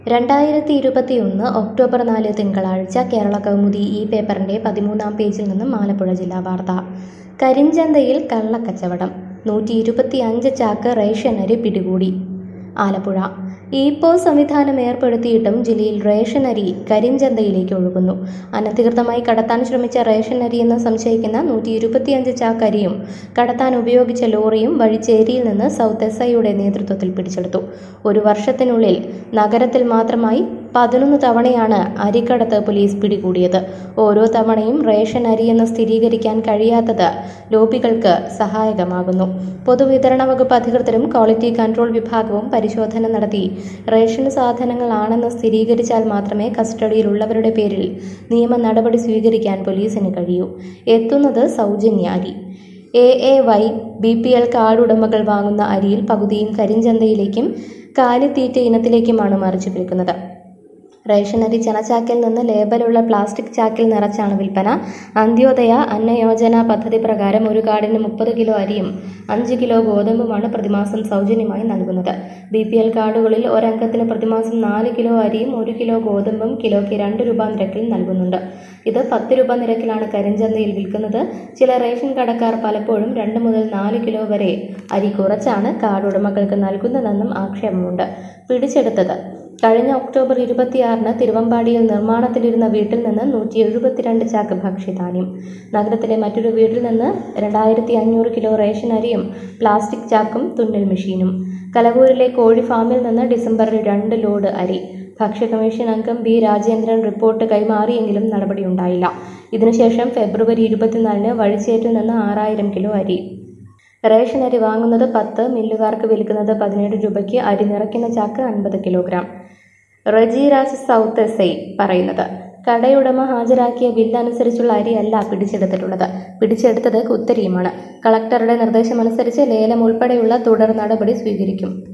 രണ്ടായിരത്തി ഇരുപത്തിയൊന്ന് ഒക്ടോബർ നാല് തിങ്കളാഴ്ച കേരള കൗമുദി ഈ പേപ്പറിന്റെ പതിമൂന്നാം പേജിൽ നിന്നും ആലപ്പുഴ ജില്ലാ വാർത്ത കരിഞ്ചന്തയിൽ കള്ളക്കച്ചവടം നൂറ്റി ഇരുപത്തിയഞ്ച് ചാക്ക് റേഷൻ അരി പിടികൂടി ആലപ്പുഴ ഈപ്പോ സംവിധാനം ഏർപ്പെടുത്തിയിട്ടും ജില്ലയിൽ റേഷൻ അരി കരിഞ്ചന്തയിലേക്ക് ഒഴുകുന്നു അനധികൃതമായി കടത്താൻ ശ്രമിച്ച റേഷൻ അരി എന്ന് സംശയിക്കുന്ന നൂറ്റി ഇരുപത്തിയഞ്ച് ചാക്ക് അരിയും കടത്താൻ ഉപയോഗിച്ച ലോറിയും വഴിച്ചേരിയിൽ നിന്ന് സൗത്ത് എസ് ഐയുടെ നേതൃത്വത്തിൽ പിടിച്ചെടുത്തു ഒരു വർഷത്തിനുള്ളിൽ നഗരത്തിൽ മാത്രമായി പതിനൊന്ന് തവണയാണ് അരിക്കടത്ത് പോലീസ് പിടികൂടിയത് ഓരോ തവണയും റേഷൻ അരിയെന്ന് സ്ഥിരീകരിക്കാൻ കഴിയാത്തത് ലോബികൾക്ക് സഹായകമാകുന്നു പൊതുവിതരണ വകുപ്പ് അധികൃതരും ക്വാളിറ്റി കൺട്രോൾ വിഭാഗവും പരിശോധന നടത്തി റേഷൻ സാധനങ്ങളാണെന്ന് സ്ഥിരീകരിച്ചാൽ മാത്രമേ കസ്റ്റഡിയിലുള്ളവരുടെ പേരിൽ നിയമ നടപടി സ്വീകരിക്കാൻ പോലീസിന് കഴിയൂ എത്തുന്നത് സൗജന്യ അരി A A Y B P L card ഉടമകൾ വാങ്ങുന്ന അരിയിൽ പകുതിയും കരിഞ്ചന്തയിലേക്കും കാലിത്തീറ്റ ഇനത്തിലേക്കുമാണ് മറിച്ചു വിൽക്കുന്നത് റേഷൻ അരി ചണച്ചാക്കിൽ നിന്ന് ലേബലുള്ള പ്ലാസ്റ്റിക് ചാക്കിൽ നിറച്ചാണ് വിൽപ്പന അന്ത്യോദയ അന്നയോജന പദ്ധതി പ്രകാരം ഒരു കാർഡിന് മുപ്പത് കിലോ അരിയും അഞ്ച് കിലോ ഗോതമ്പുമാണ് പ്രതിമാസം സൗജന്യമായി നൽകുന്നത് ബി പി എൽ കാർഡുകളിൽ ഒരംഗത്തിന് പ്രതിമാസം നാല് കിലോ അരിയും ഒരു കിലോ ഗോതമ്പും കിലോയ്ക്ക് രണ്ട് രൂപ നിരക്കിൽ നൽകുന്നുണ്ട് ഇത് പത്ത് രൂപ നിരക്കിലാണ് കരിഞ്ചന്തയിൽ വിൽക്കുന്നത് ചില റേഷൻ കടക്കാർ പലപ്പോഴും രണ്ട് മുതൽ നാല് കിലോ വരെ അരി കുറച്ചാണ് കാർഡ് ഉടമകൾക്ക് നൽകുന്നതെന്നും ആക്ഷേപമുണ്ട് പിടിച്ചെടുത്തത് കഴിഞ്ഞ ഒക്ടോബർ ഇരുപത്തിയാറിന് തിരുവമ്പാടിയിൽ നിർമ്മാണത്തിലിരുന്ന വീട്ടിൽ നിന്ന് നൂറ്റി എഴുപത്തിരണ്ട് ചാക്ക് ഭക്ഷ്യധാന്യം നഗരത്തിലെ മറ്റൊരു വീട്ടിൽ നിന്ന് രണ്ടായിരത്തി അഞ്ഞൂറ് കിലോ റേഷൻ അരിയും പ്ലാസ്റ്റിക് ചാക്കും തുന്നൽ മെഷീനും കലവൂരിലെ കോഴി ഫാമിൽ നിന്ന് ഡിസംബറിൽ രണ്ട് ലോഡ് അരി ഭക്ഷ്യ കമ്മീഷൻ അംഗം ബി രാജേന്ദ്രൻ റിപ്പോർട്ട് കൈമാറിയെങ്കിലും നടപടിയുണ്ടായില്ല ഇതിനുശേഷം ഫെബ്രുവരി ഇരുപത്തിനാലിന് വഴിച്ചേറ്റിൽ നിന്ന് ആറായിരം കിലോ അരി റേഷൻ അരി വാങ്ങുന്നത് പത്ത് മില്ലുകാർക്ക് വിൽക്കുന്നത് പതിനേഴ് രൂപയ്ക്ക് അരി നിറയ്ക്കുന്ന ചാക്ക് അൻപത് kilogram Rejiraj south S I പറയുന്നത് കടയുടമ ഹാജരാക്കിയ ബില്ലനുസരിച്ചുള്ള അരിയല്ല പിടിച്ചെടുത്തിട്ടുള്ളത് പിടിച്ചെടുത്തത് കുത്തരിയുമാണ് കളക്ടറുടെ നിർദ്ദേശമനുസരിച്ച് ലേലം ഉൾപ്പെടെയുള്ള തുടർ നടപടി സ്വീകരിക്കും